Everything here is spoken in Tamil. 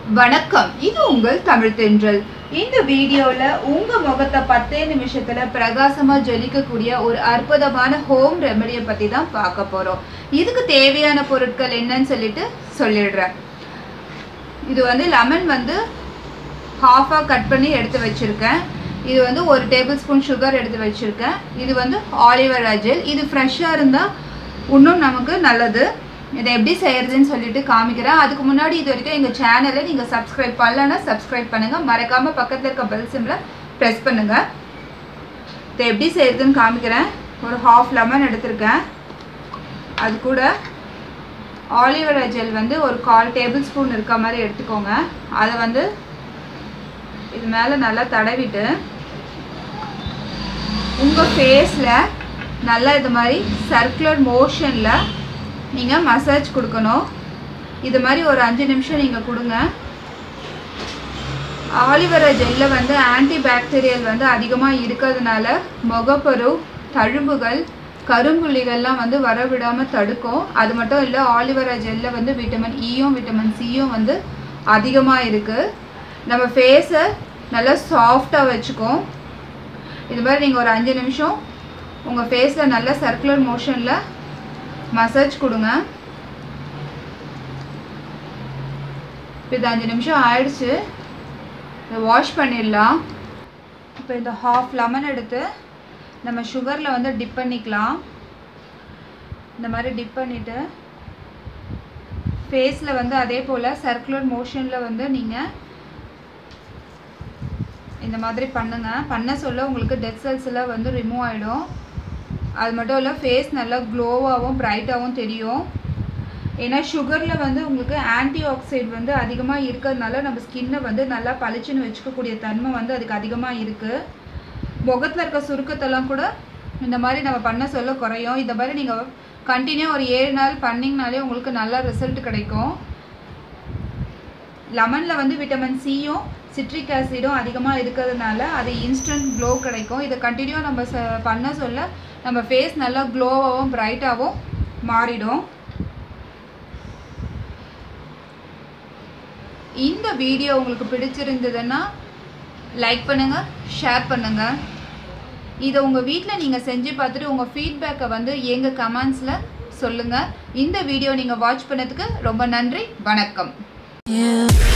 வணக்கம் இது உங்கள் தமிழ் தென்றல் இந்த வீடியோல உங்க முகத்தை பத்தே நிமிஷத்துல பிரகாசமா ஜொலிக்கக்கூடிய ஒரு அற்புதமான ஹோம் ரெமடியை பத்தி தான் பார்க்க போறோம் இதுக்கு தேவையான பொருட்கள் என்னன்னு சொல்லிட்டு சொல்லிடுறேன் இது வந்து லெமன் வந்து ஹாஃபாக கட் பண்ணி எடுத்து வச்சிருக்கேன் இது வந்து ஒரு டேபிள் ஸ்பூன் சுகர் எடுத்து வச்சிருக்கேன் இது வந்து ஆலிவர் ஜெல் இது ஃப்ரெஷ்ஷாக இருந்தால் இன்னும் நமக்கு நல்லது இதை எப்படி செய்யறதுன்னு சொல்லிட்டு காமிக்கிறேன் அதுக்கு முன்னாடி இது வரைக்கும் எங்கள் சேனலை நீங்கள் சப்ஸ்கிரைப் பண்ணலன்னா சப்ஸ்கிரைப் பண்ணுங்கள் மறக்காமல் பக்கத்தில் இருக்க பெல் சிம்மில் ப்ரெஸ் பண்ணுங்கள் இதை எப்படி செய்யறதுன்னு காமிக்கிறேன் ஒரு ஹாஃப் லெமன் எடுத்திருக்கேன் அது கூட ஆலிவரா ஜெல் வந்து ஒரு கால் டேபிள் ஸ்பூன் இருக்க மாதிரி எடுத்துக்கோங்க அதை வந்து இது மேலே நல்லா தடவிட்டு உங்கள் ஃபேஸில் நல்லா இது மாதிரி சர்க்குலர் மோஷனில் நீங்கள் மசாஜ் கொடுக்கணும் இது மாதிரி ஒரு அஞ்சு நிமிஷம் நீங்கள் கொடுங்க ஆலிவரா ஜெல்ல வந்து ஆன்டி பாக்டீரியல் வந்து அதிகமாக இருக்கிறதுனால முகப்பரு தழும்புகள் கரும்புள்ளிகள்லாம் வந்து வரவிடாமல் தடுக்கும் அது மட்டும் இல்லை ஆலிவரா ஜெல்ல வந்து விட்டமின் இயும் விட்டமின் சியும் வந்து அதிகமாக இருக்குது நம்ம ஃபேஸை நல்லா சாஃப்டாக வச்சுக்கும் இது மாதிரி நீங்கள் ஒரு அஞ்சு நிமிஷம் உங்கள் ஃபேஸில் நல்ல சர்க்குலர் மோஷனில் மசாஜ் கொடுங்க இப்போ இது அஞ்சு நிமிஷம் ஆயிடுச்சு இதை வாஷ் பண்ணிடலாம் இப்போ இந்த ஹாஃப் லெமன் எடுத்து நம்ம சுகரில் வந்து டிப் பண்ணிக்கலாம் இந்த மாதிரி டிப் பண்ணிவிட்டு ஃபேஸில் வந்து அதே போல் சர்க்குலர் மோஷனில் வந்து நீங்கள் இந்த மாதிரி பண்ணுங்கள் பண்ண சொல்ல உங்களுக்கு டெட் செல்ஸ் எல்லாம் வந்து ரிமூவ் ஆகிடும் அது மட்டும் இல்லை ஃபேஸ் நல்லா க்ளோவாகவும் ப்ரைட்டாகவும் தெரியும் ஏன்னா சுகரில் வந்து உங்களுக்கு ஆன்டி ஆக்சைடு வந்து அதிகமாக இருக்கிறதுனால நம்ம ஸ்கின்னை வந்து நல்லா பளிச்சுன்னு வச்சுக்கக்கூடிய தன்மை வந்து அதுக்கு அதிகமாக இருக்குது முகத்தில் இருக்க சுருக்கத்தெல்லாம் கூட இந்த மாதிரி நம்ம பண்ண சொல்ல குறையும் இந்த மாதிரி நீங்கள் கண்டினியூ ஒரு ஏழு நாள் பண்ணிங்கனாலே உங்களுக்கு நல்ல ரிசல்ட் கிடைக்கும் லெமனில் வந்து விட்டமின் சியும் சிட்ரிக் ஆசிடும் அதிகமாக இருக்கிறதுனால அது இன்ஸ்டன்ட் க்ளோ கிடைக்கும் இதை கண்டினியூ நம்ம ச பண்ண சொல்ல நம்ம ஃபேஸ் நல்லா க்ளோவாகவும் ப்ரைட்டாகவும் மாறிடும் இந்த வீடியோ உங்களுக்கு பிடிச்சிருந்ததுன்னா லைக் பண்ணுங்கள் ஷேர் பண்ணுங்கள் இதை உங்கள் வீட்டில் நீங்கள் செஞ்சு பார்த்துட்டு உங்கள் ஃபீட்பேக்கை வந்து எங்கள் கமெண்ட்ஸில் சொல்லுங்கள் இந்த வீடியோ நீங்கள் வாட்ச் பண்ணதுக்கு ரொம்ப நன்றி வணக்கம் You